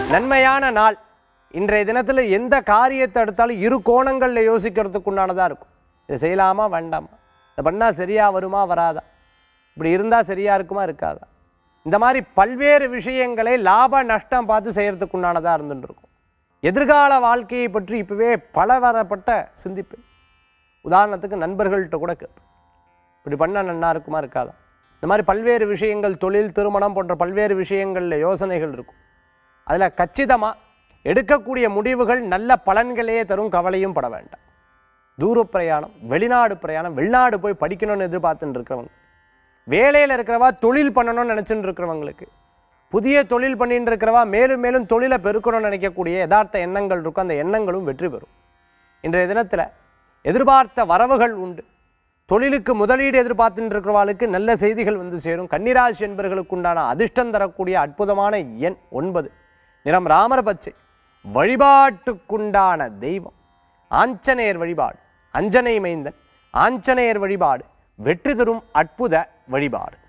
நன்மையான நாள் இன்றைய தினத்தில் எந்த காரியத்தை எடுத்தாலும் இரு கோணங்களில் யோசிக்கிறதுக்கு உண்டானதாக இருக்கும் இதை செய்யலாமா வேண்டாமா இதை பண்ணால் சரியா வருமா வராதா இப்படி இருந்தால் சரியா இருக்குமா இருக்காதா இந்த மாதிரி பல்வேறு விஷயங்களை லாப நஷ்டம் பார்த்து செய்யறதுக்கு உண்டானதாக இருந்துட்டு இருக்கும் எதிர்கால வாழ்க்கையை பற்றி இப்பவே பலவரப்பட்ட சிந்திப்பேன் உதாரணத்துக்கு நண்பர்கள்ட்ட கூட கேட்பேன் இப்படி பண்ணால் நன்னா இருக்குமா இருக்காதா இந்த மாதிரி பல்வேறு விஷயங்கள் தொழில் திருமணம் போன்ற பல்வேறு விஷயங்களில் யோசனைகள் இருக்கும் அதில் கச்சிதமாக எடுக்கக்கூடிய முடிவுகள் நல்ல பலன்களையே தரும் கவலையும் பட வேண்டாம் தூர பிரயாணம் வெளிநாடு பிரயாணம் வெளிநாடு போய் படிக்கணும்னு எதிர்பார்த்துட்டு இருக்கிறவங்க வேலையில் இருக்கிறவா தொழில் பண்ணணும்னு நினச்சிட்டு இருக்கிறவங்களுக்கு புதிய தொழில் பண்ணிட்டு இருக்கிறவா மேலும் மேலும் தொழிலை பெருக்கணும்னு நினைக்கக்கூடிய யதார்த்த எண்ணங்கள் இருக்கும் அந்த எண்ணங்களும் வெற்றி பெறும் இன்றைய தினத்தில் எதிர்பார்த்த வரவுகள் உண்டு தொழிலுக்கு முதலீடு எதிர்பார்த்துட்டு இருக்கிறவாளுக்கு நல்ல செய்திகள் வந்து சேரும் கன்னிராசி என்பவர்களுக்கு உண்டான அதிர்ஷ்டம் தரக்கூடிய அற்புதமான எண் ஒன்பது நிறம் ராமர் பச்சை வழிபாட்டுக்குண்டான தெய்வம் ஆஞ்சநேயர் வழிபாடு அஞ்சனை மைந்தன் ஆஞ்சநேயர் வழிபாடு வெற்றி தரும் அற்புத வழிபாடு